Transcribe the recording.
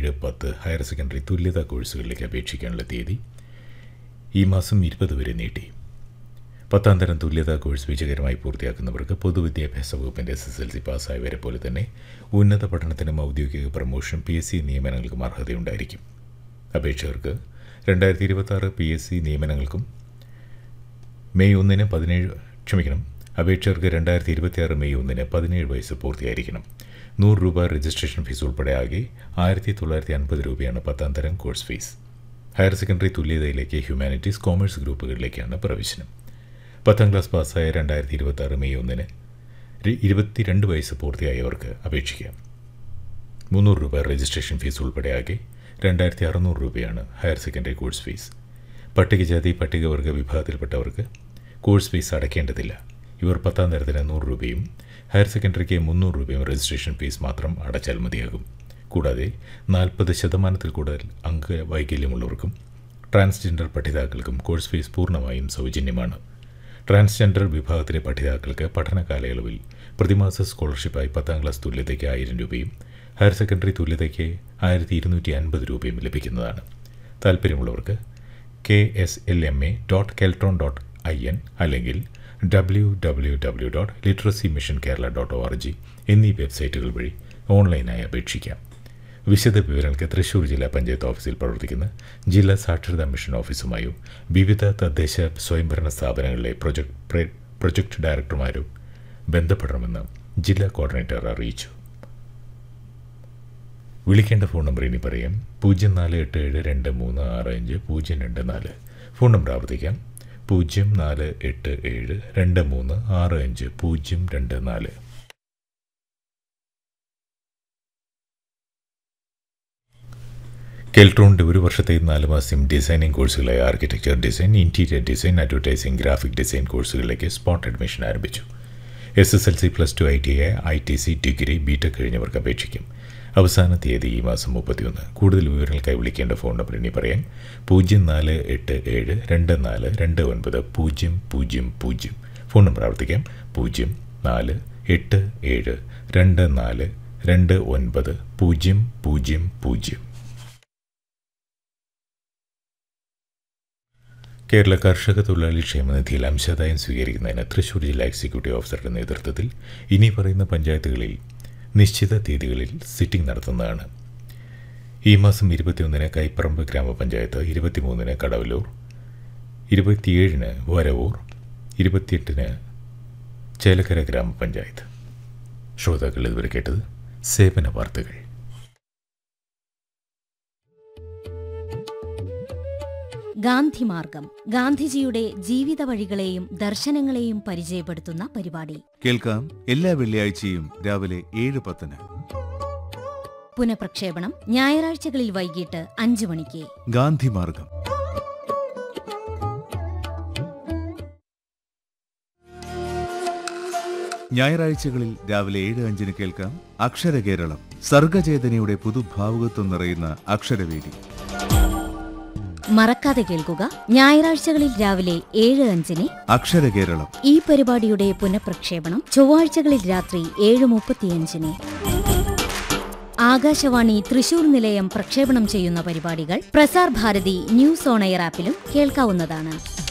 ഏഴ് പത്ത് higher secondary തുല്യതാ കോഴ്സുകളിലേക്ക് അപേക്ഷിക്കാനുള്ള തീയതി ഈ മാസം ഇരുപത് വരെ നീട്ടി പത്താം തരം തുല്യതാ കോഴ്സ് വിജയകരമായി പൂർത്തിയാക്കുന്നവർക്ക് പൊതുവിദ്യാഭ്യാസ വകുപ്പിൻ്റെ എസ് എസ് എൽ സി പാസ്സായവരെ പോലെ തന്നെ ഉന്നത പഠനത്തിനും ഔദ്യോഗിക പ്രമോഷൻ പി എസ് സി നിയമനങ്ങൾക്കും അർഹതയുണ്ടായിരിക്കും അപേക്ഷകർക്ക് രണ്ടായിരത്തി ഇരുപത്തി പി എസ് സി നിയമനങ്ങൾക്കും മെയ് ഒന്നിന് പതിനേഴ് ക്ഷമിക്കണം അപേക്ഷകർക്ക് രണ്ടായിരത്തി ഇരുപത്തിയാറ് മെയ് ഒന്നിന് പതിനേഴ് വയസ്സ് പൂർത്തിയായിരിക്കണം നൂറ് രൂപ രജിസ്ട്രേഷൻ ഫീസ് ഉൾപ്പെടെ ആകെ ആയിരത്തി തൊള്ളായിരത്തി അൻപത് രൂപയാണ് പത്താം തരം കോഴ്സ് ഫീസ് ഹയർ സെക്കൻഡറി തുല്യതയിലേക്ക് ഹ്യൂമാനിറ്റീസ് കോമേഴ്സ് ഗ്രൂപ്പുകളിലേക്കാണ് പ്രവേശനം പത്താം ക്ലാസ് പാസ്സായ രണ്ടായിരത്തി ഇരുപത്തി ആറ് മെയ് ഒന്നിന് രി- ഇരുപത്തിരണ്ട് വയസ്സ് പൂർത്തിയായവർക്ക് അപേക്ഷിക്കാം മുന്നൂറ് രൂപ രജിസ്ട്രേഷൻ ഫീസ് ഉൾപ്പെടെ ആകെ രണ്ടായിരത്തി അറുന്നൂറ് രൂപയാണ് ഹയർ സെക്കൻഡറി കോഴ്സ് ഫീസ് പട്ടികജാതി പട്ടികവർഗ വിഭാഗത്തിൽപ്പെട്ടവർക്ക് കോഴ്സ് ഫീസ് അടയ്ക്കേണ്ടതില്ല ഇവർ പത്താം തരത്തിന് നൂറ് രൂപയും ഹയർ സെക്കൻഡറിക്ക് മുന്നൂറ് രൂപയും രജിസ്ട്രേഷൻ ഫീസ് മാത്രം അടച്ചാൽ മതിയാകും കൂടാതെ നാൽപ്പത് ശതമാനത്തിൽ കൂടുതൽ അംഗവൈകല്യമുള്ളവർക്കും ട്രാൻസ്ജെൻഡർ പഠിതാക്കൾക്കും കോഴ്സ് ഫീസ് പൂർണ്ണമായും സൗജന്യമാണ് ട്രാൻസ്ജെൻഡർ വിഭാഗത്തിലെ പഠിതാക്കൾക്ക് പഠന കാലയളവിൽ പ്രതിമാസ സ്കോളർഷിപ്പായി പത്താം ക്ലാസ് തുല്യതയ്ക്ക് ആയിരം രൂപയും ഹയർ സെക്കൻഡറി തുല്യതയ്ക്ക് ആയിരത്തി ഇരുന്നൂറ്റി അൻപത് രൂപയും ലഭിക്കുന്നതാണ് താല്പര്യമുള്ളവർക്ക് K S L M A dot Keltron dot I N അല്ലെങ്കിൽ W W W dot literacy mission Kerala dot O R G എന്നീ വെബ്സൈറ്റുകൾ വഴി ഓൺലൈനായി അപേക്ഷിക്കാം വിശദ വിവരങ്ങൾക്ക് തൃശൂർ ജില്ലാ പഞ്ചായത്ത് ഓഫീസിൽ പ്രവർത്തിക്കുന്ന ജില്ലാ സാക്ഷരതാ മിഷൻ ഓഫീസുമായോ വിവിധ തദ്ദേശ സ്വയംഭരണ സ്ഥാപനങ്ങളിലെ പ്രൊജക്ട് പ്രെ- പ്രൊജക്ട് ഡയറക്ടർമാരോ ബന്ധപ്പെടണമെന്ന് ജില്ലാ കോർഡിനേറ്റർ അറിയിച്ചു വിളിക്കേണ്ട ഫോൺ നമ്പർ ഇനി പറയാം പൂജ്യം നാല് എട്ട് ഏഴ് രണ്ട് മൂന്ന് ആറ് അഞ്ച് പൂജ്യം രണ്ട് നാല് ഫോൺ നമ്പർ ആവർത്തിക്കാം പൂജ്യം നാല് എട്ട് ഏഴ് രണ്ട് മൂന്ന് ആറ് അഞ്ച് പൂജ്യം രണ്ട് നാല് കെൽട്രോണിൻ്റെ ഒരു വർഷത്തെയും നാല് മാസം ഡിസൈനിങ് കോഴ്സുകളായ architecture design interior design advertising graphic design കോഴ്സുകളിലേക്ക് സ്പോട്ട് അഡ്മിഷൻ ആരംഭിച്ചു S S L C plus two I T I I T C degree B tech കഴിഞ്ഞവർക്ക് അപേക്ഷിക്കും അവസാന തീയതി ഈ മാസം മുപ്പത്തിയൊന്ന് കൂടുതൽ വിവരങ്ങൾക്കായി വിളിക്കേണ്ട ഫോൺ നമ്പർ ഇനി പറയാം പൂജ്യം നാല് എട്ട് ഏഴ് രണ്ട് നാല് രണ്ട് ഒൻപത് പൂജ്യം പൂജ്യം പൂജ്യം ഫോൺ നമ്പർ ആവർത്തിക്കാം പൂജ്യം നാല് എട്ട് ഏഴ് രണ്ട് നാല് രണ്ട് ഒൻപത് പൂജ്യം പൂജ്യം പൂജ്യം കേരള കർഷക തൊഴിലാളി ക്ഷേമനിധിയിൽ അംശാദായം സ്വീകരിക്കുന്നതിന് തൃശൂർ ജില്ലാ എക്സിക്യൂട്ടീവ് ഓഫീസറുടെ നേതൃത്വത്തിൽ ഇനി പറയുന്ന പഞ്ചായത്തുകളിൽ നിശ്ചിത തീയതികളിൽ സിറ്റിംഗ് നടത്തുന്നതാണ് ഈ മാസം ഇരുപത്തിയൊന്നിന് കൈപ്പറമ്പ് ഗ്രാമപഞ്ചായത്ത് ഇരുപത്തിമൂന്നിന് കടവലൂർ ഇരുപത്തിയേഴിന് വരവൂർ ഇരുപത്തിയെട്ടിന് ചേലക്കര ഗ്രാമപഞ്ചായത്ത് ശ്രോതാക്കൾ ഇതുവരെ കേട്ടത് സേവന വാർത്തകൾ ഗാന്ധിമാർഗം ഗാന്ധിജിയുടെ ജീവിത വഴികളെയും ദർശനങ്ങളെയും പരിചയപ്പെടുത്തുന്ന പരിപാടി കേൾക്കാം എല്ലാ വെള്ളിയാഴ്ചയും രാവിലെ ഏഴ് പത്തിന് പുനഃപ്രക്ഷേപണം ഞായറാഴ്ചകളിൽ വൈകിട്ട് അഞ്ചു മണിക്ക് ഗാന്ധിമാർഗം ഞായറാഴ്ചകളിൽ രാവിലെ ഏഴ് അഞ്ചിന് കേൾക്കാം അക്ഷരകേരളം സർഗചേതനയുടെ പുതുഭാവുകത്വം നിറയുന്ന അക്ഷരവേദി മറക്കാതെ കേൾക്കുക ഞായറാഴ്ചകളിൽ രാവിലെ ഏഴ് അഞ്ചിന് അക്ഷരകേരളം ഈ പരിപാടിയുടെ പുനഃപ്രക്ഷേപണം ചൊവ്വാഴ്ചകളിൽ രാത്രി ഏഴ് മുപ്പത്തിയഞ്ചിന് ആകാശവാണി തൃശൂർ നിലയം പ്രക്ഷേപണം ചെയ്യുന്ന പരിപാടികൾ Prasar Bharati news on air ആപ്പിലും കേൾക്കാവുന്നതാണ്